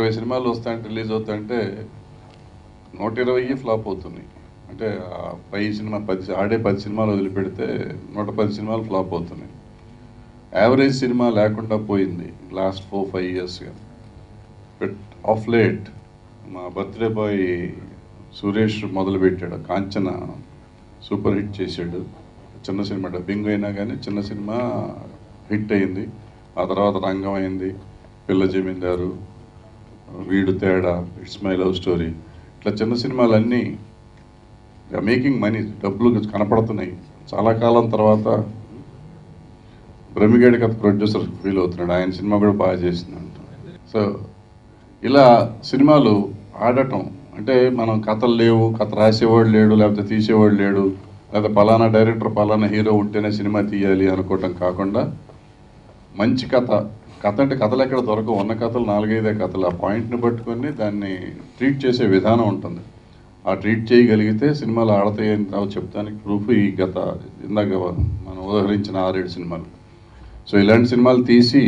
ఇరవై సినిమాలు వస్తాయంటే రిలీజ్ అవుతాయంటే నూట ఇరవై ఫ్లాప్ అవుతున్నాయి అంటే ఆ పై సినిమా పది ఆడే పది సినిమాలు వదిలిపెడితే నూట పది సినిమాలు ఫ్లాప్ అవుతున్నాయి యావరేజ్ సినిమా లేకుండా పోయింది లాస్ట్ ఫోర్ ఫైవ్ ఇయర్స్గా బట్ ఆఫ్ లేట్ మా బర్త్డే బాయ్ సురేష్ మొదలుపెట్టాడు కాంచన సూపర్ హిట్ చేశాడు చిన్న సినిమా డబ్బింగ్ అయినా కానీ చిన్న సినిమా హిట్ అయింది ఆ తర్వాత రంగం అయింది పిల్ల జమీందారు వీడు తేడా ఇట్స్ మై లవ్ స్టోరీ ఇట్లా చిన్న సినిమాలన్నీ మేకింగ్ మనీ డబ్బులు కనపడుతున్నాయి చాలా కాలం తర్వాత బ్రహ్మిగేడి కథ ప్రొడ్యూసర్ ఫీల్ అవుతున్నాడు ఆయన సినిమా కూడా బాగా చేసిందంట సో ఇలా సినిమాలు ఆడటం అంటే మనం కథలు లేవు కథ రాసేవాడు లేడు లేకపోతే తీసేవాడు లేడు లేకపోతే పలానా డైరెక్టర్ పలానా హీరో ఉంటేనే సినిమా తీయాలి అనుకోవటం కాకుండా మంచి కథ కథ అంటే కథలు ఎక్కడ దొరకవు ఉన్న కథలు నాలుగైదే కథలు ఆ పాయింట్ని పట్టుకొని దాన్ని ట్రీట్ చేసే విధానం ఉంటుంది ఆ ట్రీట్ చేయగలిగితే సినిమాలు ఆడతాయని రావు చెప్తానికి ప్రూఫ్ ఈ గత ఇందాక మనం ఉదహరించిన ఆరేడు సినిమాలు సో ఇలాంటి సినిమాలు తీసి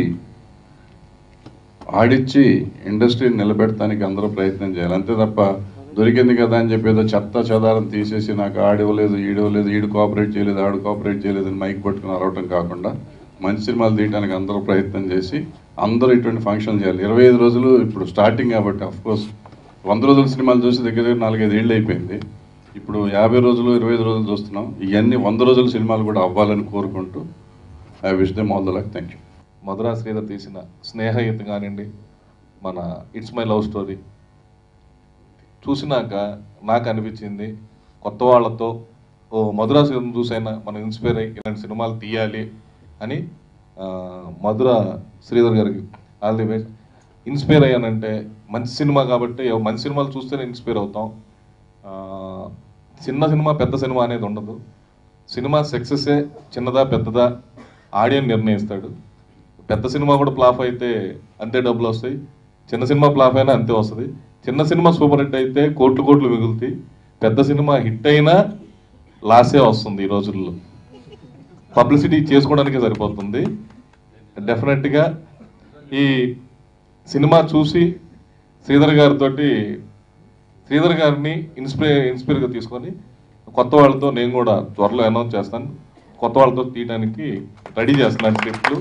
ఆడిచ్చి ఇండస్ట్రీని నిలబెడటానికి అందరూ ప్రయత్నం చేయాలి అంతే తప్ప దొరికింది కదా అని చెప్పి ఏదో చెత్త చెదారం తీసేసి నాకు ఆడివ్వలేదు ఈడివ్వలేదు ఈడు కోఆపరేట్ చేయలేదు ఆడు కోఆపరేట్ చేయలేదు అని మైక్ పట్టుకుని అరవటం కాకుండా మంచి సినిమాలు తీయడానికి అందరూ ప్రయత్నం చేసి అందరూ ఇటువంటి ఫంక్షన్ చేయాలి ఇరవై ఐదు రోజులు ఇప్పుడు స్టార్టింగ్ కాబట్టి అఫ్ కోర్స్ వంద రోజుల సినిమాలు చూసి దగ్గర దగ్గర నాలుగైదు ఏళ్ళు అయిపోయింది ఇప్పుడు యాభై రోజులు ఇరవై ఐదు రోజులు చూస్తున్నాం ఇవన్నీ వంద రోజుల సినిమాలు కూడా అవ్వాలని కోరుకుంటూ I wish them all the luck thank you Madhura Sridhar తీసిన స్నేహయుత కానివ్వండి మన ఇట్స్ మై లవ్ స్టోరీ చూసినాక నాకు అనిపించింది కొత్త వాళ్ళతో ఓ మధురా శ్రీధర్ చూసైనా మనం ఇన్స్పైర్ అయ్యి ఇలాంటి సినిమాలు తీయాలి అని ఆ, మధుర శ్రీధర్ గారికి ఆల్ ది బెస్ట్ ఇన్స్పైర్ అయ్యానంటే మంచి సినిమా కాబట్టి మంచి సినిమాలు చూస్తేనే ఇన్స్పైర్ అవుతాం ఆ, చిన్న సినిమా పెద్ద సినిమా అనేది ఉండదు సినిమా సక్సెసే చిన్నదా పెద్దదా ఆడియన్ నిర్ణయిస్తాడు పెద్ద సినిమా కూడా ఫ్లాప్ అయితే అంతే డబ్బులు వస్తాయి చిన్న సినిమా ఫ్లాప్ అయినా అంతే వస్తుంది చిన్న సినిమా సూపర్ హిట్ అయితే కోట్లు కోట్లు మిగులుతాయి పెద్ద సినిమా హిట్ అయినా లాసే వస్తుంది ఈ రోజుల్లో పబ్లిసిటీ చేసుకోవడానికే సరిపోతుంది డెఫినెట్గా ఈ సినిమా చూసి శ్రీధర్ గారితో శ్రీధర్ గారిని ఇన్స్పైర్ ఇన్స్పైర్గా తీసుకొని కొత్త వాళ్ళతో నేను కూడా త్వరలో అనౌన్స్ చేస్తాను కొత్త వాళ్ళతో తీయడానికి రెడీ చేస్తున్నాను స్క్రిప్ట్లు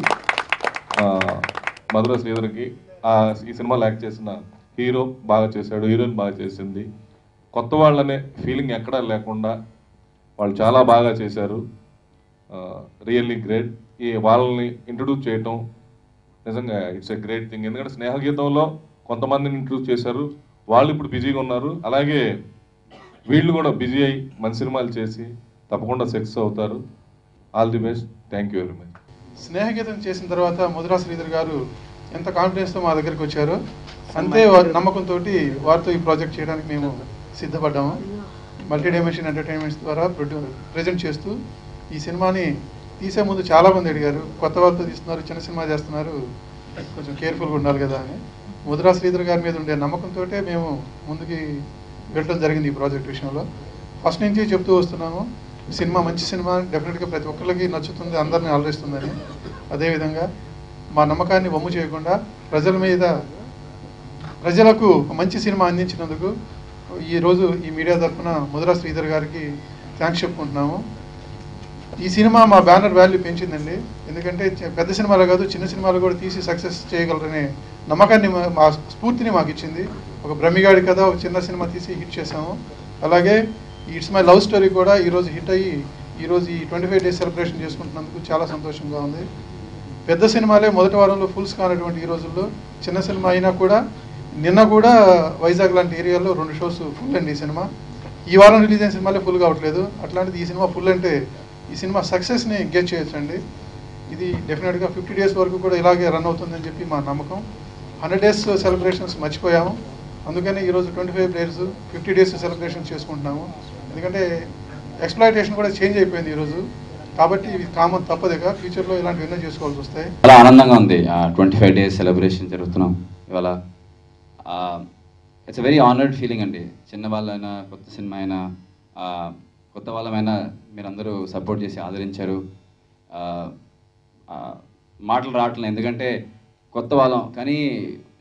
మధుర శ్రీధర్కి ఆ ఈ సినిమాలో యాక్ట్ చేసిన హీరో బాగా చేశాడు హీరోయిన్ బాగా చేసింది కొత్త వాళ్ళనే ఫీలింగ్ ఎక్కడా లేకుండా వాళ్ళు చాలా బాగా చేశారు రియల్లీ గ్రేట్ ఈ వాళ్ళని ఇంట్రడ్యూస్ చేయటం నిజంగా ఇట్స్ ఎ గ్రేట్ థింగ్ ఎందుకంటే స్నేహ గీతంలో కొంతమందిని ఇంట్రడ్యూస్ చేశారు వాళ్ళు ఇప్పుడు బిజీగా ఉన్నారు అలాగే వీళ్ళు కూడా బిజీ అయ్యి మంచి సినిమాలు చేసి తప్పకుండా సక్సెస్ అవుతారు all the best thank you very much Snehageetham చేసిన తర్వాత మధురా శ్రీధర్ గారు ఎంత కాన్ఫిడెన్స్తో మా దగ్గరికి వచ్చారో అంతే వారి నమ్మకంతో వారితో ఈ ప్రాజెక్ట్ చేయడానికి మేము సిద్ధపడ్డాము మల్టీ డైమెన్షన్ ఎంటర్టైన్మెంట్స్ ద్వారా ప్రొడ్యూ ప్రజెంట్ చేస్తూ ఈ సినిమాని తీసే ముందు చాలా మంది అడిగారు కొత్త వాళ్ళతో తీస్తున్నారు చిన్న సినిమా చేస్తున్నారు కొంచెం కేర్ఫుల్గా ఉండాలి కదా అని ముద్రా శ్రీధర్ గారి మీద ఉండే నమ్మకంతో మేము ముందుకి వెళ్ళడం జరిగింది ఈ ప్రాజెక్ట్ విషయంలో ఫస్ట్ నుంచి చెప్తూ వస్తున్నాము ఈ సినిమా మంచి సినిమా డెఫినెట్గా ప్రతి ఒక్కరికి నచ్చుతుంది అందరిని ఆలరిస్తుందని అదేవిధంగా మా నమ్మకాన్ని వమ్ము చేయకుండా ప్రజల మీద ప్రజలకు ఒక మంచి సినిమా అందించినందుకు ఈ రోజు ఈ మీడియా తరఫున ముద్రా శ్రీధర్ గారికి థ్యాంక్స్ చెప్పుకుంటున్నాము ఈ సినిమా మా బ్యానర్ వాల్యూ పెంచిందండి ఎందుకంటే చ- పెద్ద సినిమాలు కాదు చిన్న సినిమాలు కూడా తీసి సక్సెస్ చేయగలరనే నమ్మకాన్ని మా- మా స్ఫూర్తిని మాకు ఇచ్చింది ఒక బ్రహ్మిగాడి కథ ఒక చిన్న సినిమా తీసి హిట్ చేసాము అలాగే ఇట్స్ మై లవ్ స్టోరీ కూడా ఈరోజు హిట్ అయ్యి ఈరోజు ఈ ట్వంటీ ఫైవ్ డేస్ సెలబ్రేషన్ చేసుకుంటున్నందుకు చాలా సంతోషంగా ఉంది పెద్ద సినిమాలే మొదటి వారంలో ఫుల్స్ కానటువంటి ఈ రోజుల్లో చిన్న సినిమా అయినా కూడా నిన్న కూడా వైజాగ్ లాంటి ఏరియాలో రెండు షోస్ ఫుల్ అండి ఈ సినిమా ఈ వారం రిలీజ్ అయిన సినిమాలే ఫుల్ కావట్లేదు అట్లాంటిది ఈ సినిమా ఫుల్ అంటే ఈ సినిమా సక్సెస్ని గెట్ చేయొచ్చండి ఇది డెఫినెట్గా ఫిఫ్టీ డేస్ వరకు కూడా ఇలాగే రన్ అవుతుందని చెప్పి మా నమ్మకం హండ్రెడ్ డేస్ సెలబ్రేషన్స్ మర్చిపోయాము అందుకని ఈరోజు twenty five days fifty days celebration చేసుకుంటున్నాము ఎందుకంటే ఎక్స్ప్లాయిటేషన్ కూడా చేంజ్ అయిపోయింది ఈరోజు కాబట్టి ఇవి కామన్ తప్పదుగా ఫ్యూచర్లో ఇలాంటివి ఎన్నో చేసుకోవాల్సి వస్తాయి చాలా ఆనందంగా ఉంది ట్వంటీ ఫైవ్ డేస్ సెలబ్రేషన్ జరుగుతున్నాం ఇవాళ ఇట్స్ వెరీ ఆనర్డ్ ఫీలింగ్ అండి చిన్న వాళ్ళైనా కొత్త సినిమా అయినా ఆ, కొత్త వాళ్ళమైనా మీరందరూ సపోర్ట్ చేసి ఆదరించారు ఆ, ఆ, మాటలు రావట్లేదు ఎందుకంటే కొత్త వాళ్ళం కానీ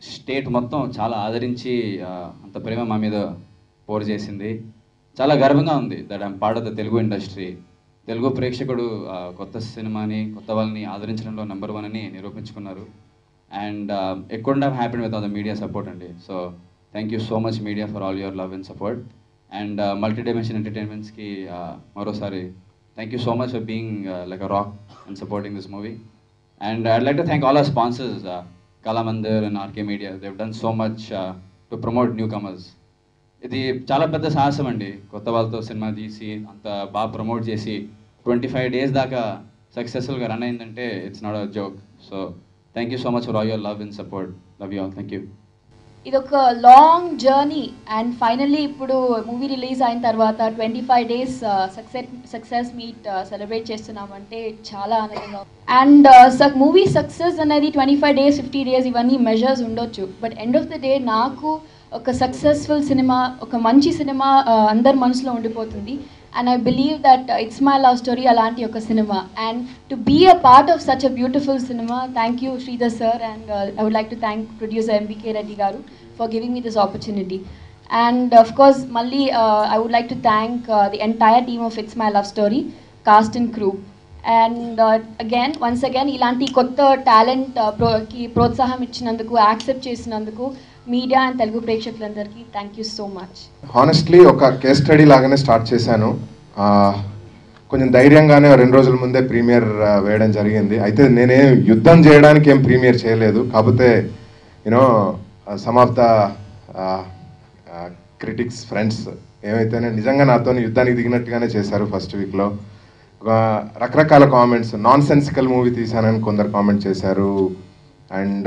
స్టేట్ మొత్తం చాలా ఆదరించి ఆ, అంత ప్రేమ మా మీద పోర్ చేసింది చాలా గర్వంగా ఉంది that I'm part of the Telugu industry Telugu ప్రేక్షకుడు ఆ, కొత్త సినిమాని కొత్త వాళ్ళని ఆదరించడంలో నెంబర్ వన్ అని నిరూపించుకున్నారు అండ్ ఎక్కువ happy with all the media support అండి so thank you so much media for all your love and support and multi dimension ఎంటర్టైన్మెంట్స్కి మరోసారి thank you so much for being like a rock and supporting this movie and I'd like to thank all our sponsors Kalamandir and RK media they've done so much to promote newcomers ఇది చాలా పెద్ద సాహసం అండి కొత్త వాళ్ళతో cinema తీసి అంత బాగా ప్రమోట్ చేసి ట్వంటీ ఫైవ్ డేస్ దాకా సక్సెస్ఫుల్గా రన్ అయిందంటే it's not a joke so thank you so much for all your love and support love you all thank you ఇది ఒక లాంగ్ జర్నీ అండ్ ఫైనల్లీ ఇప్పుడు మూవీ రిలీజ్ అయిన తర్వాత twenty five days success success meet celebrate చేస్తున్నామంటే చాలా ఆనందంగా and movie success అనేది twenty five days fifty days ఇవన్నీ మెజర్స్ ఉండొచ్చు but end of the day నాకు ఒక సక్సెస్ఫుల్ సినిమా ఒక మంచి సినిమా అందరి మనసులో ఉండిపోతుంది and I believe that it's my love story అలాంటి ఒక cinema and to be a part of such a beautiful cinema thank you Sridhar sir and I would like to thank producer M B K Reddy గారు for giving me this opportunity and of course మళ్ళీ I would like to thank the entire team of it's my love story cast and crew and again once again ఇలాంటి కొత్త talent కి ప్రోత్సాహం ఇచ్చినందుకు accept చేసినందుకు media and Telugu ప్రేక్షకులందరికీ thank you so much honestly ఒక case study లాగానే start చేశాను ఆ, కొంచెం ధైర్యంగానే ఓ రెండు రోజుల ముందే ప్రీమియర్ ఆ, వేయడం జరిగింది అయితే నేనేం యుద్ధం చేయడానికి ఏం ప్రీమియర్ చేయలేదు కాకపోతే you know some of the critics friends ఏమైతేనే నిజంగా నాతో యుద్ధానికి దిగినట్టుగానే చేశారు ఫస్ట్ వీక్లో రకరకాల కామెంట్స్ నాన్ సెన్సికల్ మూవీ తీశానని కొందరు కామెంట్ చేశారు అండ్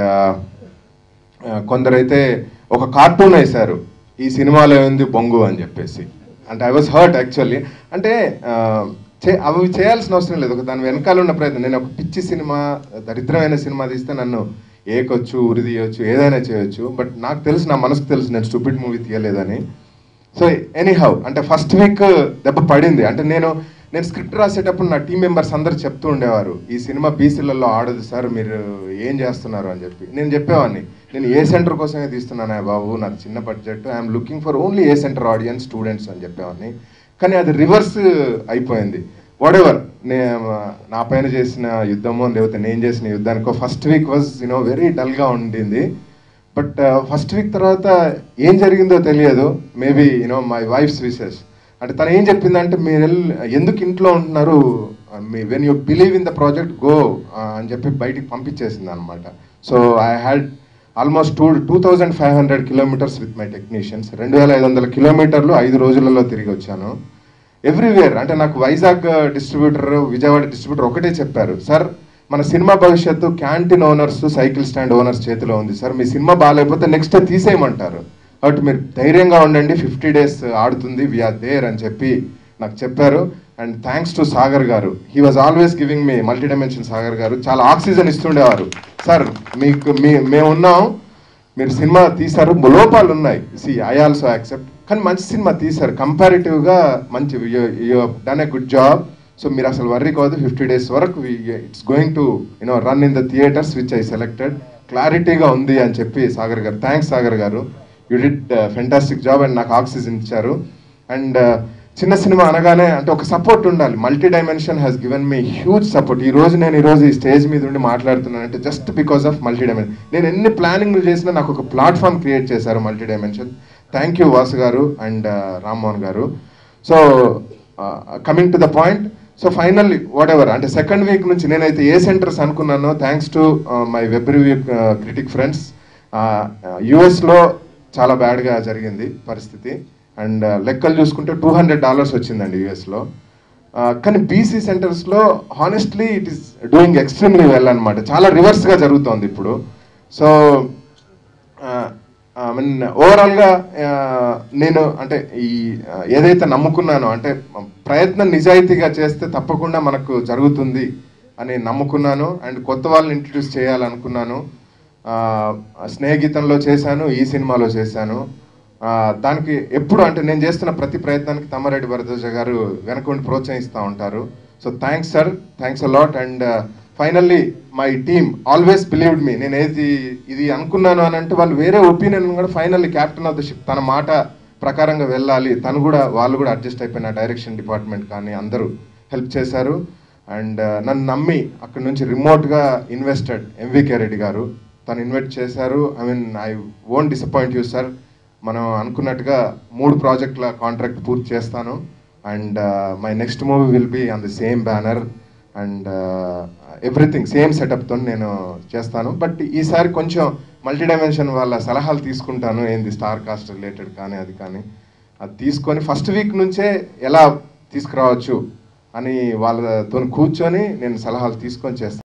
ఆ, కొందరైతే ఒక కార్టూన్ వేశారు ఈ సినిమాలో ఉంది బొంగు అని చెప్పేసి అంటే ఐ వాజ్ హర్ట్ యాక్చువల్లీ అంటే ఆ, చే- అవి చేయాల్సిన అవసరం లేదు ఒక దాని వెనకాల ఉన్న ప్రయత్నం నేను ఒక పిచ్చి సినిమా దరిద్రమైన సినిమా తీస్తే నన్ను ఏకొచ్చు ఉరి తీయొచ్చు ఏదైనా చేయొచ్చు బట్ నాకు తెలుసు నా మనసుకు తెలుసు నేను స్టూపిడ్ మూవీ తీయలేదని సో ఎనీహౌ అంటే ఫస్ట్ వీక్ దెబ్బ పడింది అంటే నేను నేను స్క్రిప్ట్ రాసేటప్పుడు నా టీం మెంబర్స్ అందరు చెప్తూ ఉండేవారు ఈ సినిమా బీసీలలో ఆడదు సార్ మీరు ఏం చేస్తున్నారు అని చెప్పి నేను చెప్పేవాడిని నేను ఏ సెంటర్ కోసమే తీస్తున్నానా బాబు నాకు చిన్న budget I'm looking for only A centre audience students అని చెప్పేవాడిని కానీ అది రివర్స్ అయిపోయింది వాట్ ఎవర్ నే నా పైన చేసిన యుద్ధమో లేకపోతే నేను చేసిన యుద్ధానికో first week was you know very డల్గా ఉండింది బట్ ఫస్ట్ వీక్ తర్వాత ఏం జరిగిందో తెలియదు maybe you know my wife's wishes అంటే తను ఏం చెప్పిందంటే మీరు వెళ్ళి- ఎందుకు ఇంట్లో ఉంటున్నారు మీ when you believe in the project go అని చెప్పి బయటికి పంపించేసింది అనమాట so I had almost two two thousand five hundred kilometres with my technicians రెండు వేల ఐదు వందల కిలోమీటర్లు ఐదు రోజులలో తిరిగి వచ్చాను ఎవ్రీవేర్ అంటే నాకు వైజాగ్ డిస్ట్రిబ్యూటర్ విజయవాడ డిస్ట్రిబ్యూటర్ ఒకటే చెప్పారు సార్ మన సినిమా భవిష్యత్తు canteen owners cycle stand owners చేతిలో ఉంది సార్ మీ సినిమా బాగాలేకపోతే నెక్స్ట్ తీసేయమంటారు కాబట్టి మీరు ధైర్యంగా ఉండండి ఫిఫ్టీ డేస్ ఆడుతుంది వీఆర్ దేర్ అని చెప్పి నాకు చెప్పారు అండ్ థ్యాంక్స్ టు సాగర్ గారు he was always giving me multi dimension Sagar గారు చాలా ఆక్సిజన్ ఇస్తుండేవారు సార్ మీకు మీ మేము ఉన్నాం మీరు సినిమా తీశారు లోపాలు ఉన్నాయి సి ఐ ఆల్సో యాక్సెప్ట్ కానీ మంచి సినిమా తీశారు కంపారిటివ్గా మంచి you done a good job so మీరు అసలు వర్రీ కాదు ఫిఫ్టీ డేస్ వరకు it's going to you know run in the theatres which I selected క్లారిటీగా ఉంది అని చెప్పి Sagar garu thanks Sagar garu you did fantastic job and నాకు ఆక్సిజన్ ఇచ్చారు అండ్ చిన్న సినిమా అనగానే అంటే ఒక సపోర్ట్ ఉండాలి multi dimension has given me huge support ఈ రోజు నేను ఈ రోజు ఈ స్టేజ్ మీద ఉండి మాట్లాడుతున్నాను అంటే just because of multi dimension నేను ఎన్ని ప్లానింగ్లు చేసినా నాకు ఒక ప్లాట్ఫామ్ క్రియేట్ చేశారు multi dimension thank you Vasu garu and Rammohan garu so coming to the point so finally whatever అంటే సెకండ్ వీక్ నుంచి నేనైతే ఏ సెంటర్స్ అనుకున్నానో thanks to my web review critic friends యుఎస్లో చాలా బ్యాడ్గా జరిగింది పరిస్థితి అండ్ లెక్కలు చూసుకుంటే టూ హండ్రెడ్ డాలర్స్ వచ్చిందండి యుఎస్లో కానీ బీసీ సెంటర్స్లో honestly it is doing extremely well అనమాట చాలా రివర్స్గా జరుగుతోంది ఇప్పుడు సో మీన్ ఓవరాల్గా నేను అంటే ఈ ఆ, ఏదైతే నమ్ముకున్నానో అంటే ప్రయత్నం నిజాయితీగా చేస్తే తప్పకుండా మనకు జరుగుతుంది అని నమ్ముకున్నాను అండ్ కొత్త వాళ్ళని ఇంట్రడ్యూస్ చేయాలనుకున్నాను ఆ, స్నేహగీతంలో చేశాను ఈ సినిమాలో చేశాను ఆ, దానికి ఎప్పుడు అంటే నేను చేస్తున్న ప్రతి ప్రయత్నానికి తమ్మారెడ్డి భరద్వాజ గారు వెనకుండి ప్రోత్సహిస్తూ ఉంటారు so thanks sir thanks a lot and finally my team always believed me నేను ఏది ఇది అనుకున్నాను అని అంటే వాళ్ళు వేరే ఒపీనియన్ కూడా finally captain of the ship తన మాట ప్రకారంగా వెళ్ళాలి తను కూడా వాళ్ళు కూడా అడ్జస్ట్ అయిపోయిన డైరెక్షన్ డిపార్ట్మెంట్ కానీ అందరూ హెల్ప్ చేశారు అండ్ నన్ను నమ్మి అక్కడ నుంచి రిమోట్గా ఇన్వెస్టెడ్ ఎంవికే రెడ్డి గారు తను ఇన్వెస్ట్ చేశారు I mean I won't disappoint you sir మనం అనుకున్నట్టుగా మూడు ప్రాజెక్టుల కాంట్రాక్ట్ పూర్తి చేస్తాను and my next movie will be on the same banner and everything same సెటప్తో నేను చేస్తాను బట్ ఈసారి కొంచెం మల్టీ డైమెన్షన్ వాళ్ళ సలహాలు తీసుకుంటాను ఏంది స్టార్ కాస్ట్ రిలేటెడ్ కానీ అది కానీ అది తీసుకొని ఫస్ట్ వీక్ నుంచే ఎలా తీసుకురావచ్చు అని వాళ్ళతో కూర్చొని నేను సలహాలు తీసుకొని చేస్తాను